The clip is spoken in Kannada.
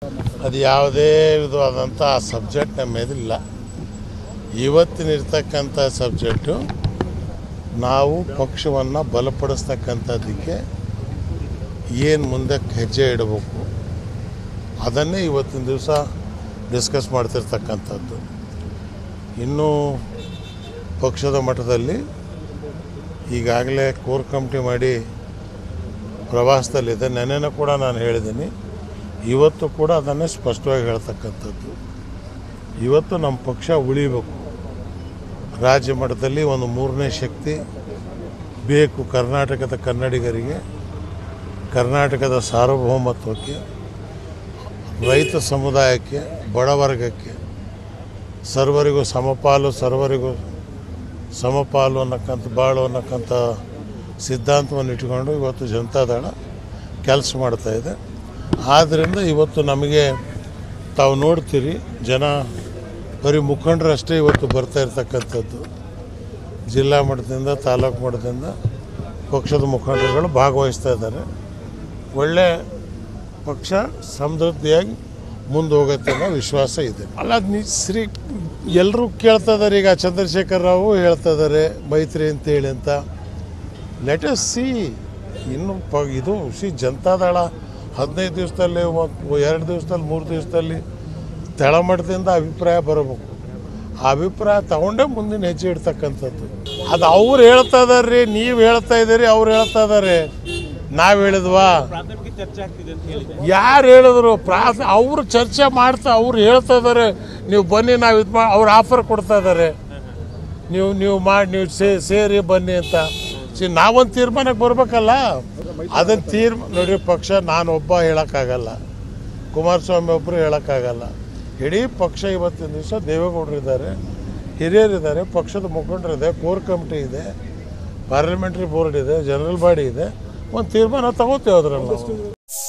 ಅದು ಯಾವುದೇ ವಿಧವಾದಂಥ ಆ ಸಬ್ಜೆಕ್ಟ್ ನಮ್ಮ ಮೇಲಿಲ್ಲ ಇವತ್ತಿನಿರ್ತಕ್ಕಂಥ ಸಬ್ಜೆಕ್ಟು ನಾವು ಪಕ್ಷವನ್ನು ಬಲಪಡಿಸ್ತಕ್ಕಂಥದ್ದಕ್ಕೆ ಏನು ಮುಂದಕ್ಕೆ ಹೆಜ್ಜೆ ಇಡಬೇಕು ಅದನ್ನೇ ಇವತ್ತಿನ ದಿವಸ ಡಿಸ್ಕಸ್ ಮಾಡ್ತಿರ್ತಕ್ಕಂಥದ್ದು ಇನ್ನೂ ಪಕ್ಷದ ಮಟ್ಟದಲ್ಲಿ ಈಗಾಗಲೇ ಕೋರ್ ಕಮಿಟಿ ಮಾಡಿ ಪ್ರವಾಸದಲ್ಲಿದೆ ನೆನೆನೂ ಕೂಡ ನಾನು ಹೇಳಿದ್ದೀನಿ ಇವತ್ತು ಕೂಡ ಅದನ್ನೇ ಸ್ಪಷ್ಟವಾಗಿ ಹೇಳ್ತಕ್ಕಂಥದ್ದು ಇವತ್ತು ನಮ್ಮ ಪಕ್ಷ ಉಳಿಬೇಕು ರಾಜ್ಯ ಮಟ್ಟದಲ್ಲಿ ಒಂದು ಮೂರನೇ ಶಕ್ತಿ ಬೇಕು ಕರ್ನಾಟಕದ ಕನ್ನಡಿಗರಿಗೆ ಕರ್ನಾಟಕದ ಸಾರ್ವಭೌಮತ್ವಕ್ಕೆ ರೈತ ಸಮುದಾಯಕ್ಕೆ ಬಡವರ್ಗಕ್ಕೆ ಸರ್ವರಿಗೂ ಸಮಪಾಲು ಸರ್ವರಿಗೂ ಸಮಪಾಲು ಅನ್ನಕ್ಕಂಥ ಬಾಳು ಅನ್ನಕ್ಕಂಥ ಸಿದ್ಧಾಂತವನ್ನು ಇಟ್ಕೊಂಡು ಇವತ್ತು ಜನತಾದಳ ಕೆಲಸ ಮಾಡ್ತಾ ಇದೆ ಆದ್ದರಿಂದ ಇವತ್ತು ನಮಗೆ ತಾವು ನೋಡ್ತೀರಿ ಜನ ಬರೀ ಮುಖಂಡರಷ್ಟೇ ಇವತ್ತು ಬರ್ತಾ ಇರ್ತಕ್ಕಂಥದ್ದು ಜಿಲ್ಲಾ ಮಟ್ಟದಿಂದ ತಾಲೂಕು ಮಟ್ಟದಿಂದ ಪಕ್ಷದ ಮುಖಂಡರುಗಳು ಭಾಗವಹಿಸ್ತಾ ಇದ್ದಾರೆ ಒಳ್ಳೆ ಪಕ್ಷ ಸಮೃದ್ಧಿಯಾಗಿ ಮುಂದೆ ಹೋಗುತ್ತೆ ಅನ್ನೋ ವಿಶ್ವಾಸ ಇದೆ ಅಲ್ಲ ಅದ್ ನಿ- ಶ್ರೀ ಎಲ್ಲರೂ ಕೇಳ್ತಾ ಇದ್ದಾರೆ ಈಗ ಚಂದ್ರಶೇಖರ್ ರಾವು ಹೇಳ್ತಾ ಇದ್ದಾರೆ ಮೈತ್ರಿ ಅಂತೇಳಿ ಅಂತ ಲೆಟ್ ಎಸ್ ಸಿ ಇನ್ನು ಪ ಇದು ಸಿ ಜನತಾದಳ ಹದಿನೈದು ದಿವಸದಲ್ಲಿ ಒಂದು ಎರಡು ದಿವಸದಲ್ಲಿ ಮೂರು ದಿವಸದಲ್ಲಿ ತಳಮಟ್ಟದಿಂದ ಅಭಿಪ್ರಾಯ ಬರಬೇಕು ಆ ಅಭಿಪ್ರಾಯ ತಗೊಂಡೇ ಮುಂದಿನ ಹೆಜ್ಜೆ ಇಡ್ತಕ್ಕಂಥದ್ದು ಅದು ಅವ್ರು ಹೇಳ್ತಾ ಇದಾರೆ ನೀವು ಹೇಳ್ತಾ ಇದ್ದೀರಿ ಅವ್ರು ಹೇಳ್ತಾ ಇದ್ದಾರೆ ನಾವು ಹೇಳಿದ್ವಾ ಪ್ರಾಥಮಿಕ ಚರ್ಚೆ ಆಗ್ತಿದೆ ಅಂತ ಹೇಳಿದೆ ಯಾರು ಹೇಳಿದ್ರು ಪ್ರಾಸ ಅವ್ರು ಚರ್ಚೆ ಮಾಡ್ತಾ ಅವ್ರು ಹೇಳ್ತಾ ಇದ್ದಾರೆ ನೀವು ಬನ್ನಿ ನಾವು ಇದು ಮಾ ಅವ್ರು ಆಫರ್ ಕೊಡ್ತಾ ಇದ್ದಾರೆ ನೀವು ನೀವು ಮಾಡಿ ನೀವು ಸೇ ಸೇರಿ ಬನ್ನಿ ಅಂತ ಸಿ ನಾವೊಂದು ತೀರ್ಮಾನಕ್ಕೆ ಬರ್ಬೇಕಲ್ಲ ಅದನ್ನು ತೀರ್ಮಾನ ನೋಡ್ರಿ ಪಕ್ಷ ನಾನು ಒಬ್ಬ ಹೇಳೋಕ್ಕಾಗಲ್ಲ ಕುಮಾರಸ್ವಾಮಿ ಒಬ್ಬರು ಹೇಳೋಕ್ಕಾಗಲ್ಲ ಇಡೀ ಪಕ್ಷ ಇವತ್ತಿನ ದಿವಸ ದೇವೇಗೌಡರು ಇದ್ದಾರೆ ಹಿರಿಯರಿದ್ದಾರೆ ಪಕ್ಷದ ಮುಖಂಡರಿದೆ ಕೋರ್ ಕಮಿಟಿ ಇದೆ ಪಾರ್ಲಿಮೆಂಟ್ರಿ ಬೋರ್ಡ್ ಇದೆ ಜನರಲ್ ಬಾಡಿ ಇದೆ ಒಂದು ತೀರ್ಮಾನ ತಗೋತೀವಿ ಅದರಲ್ಲಿ ನಾವು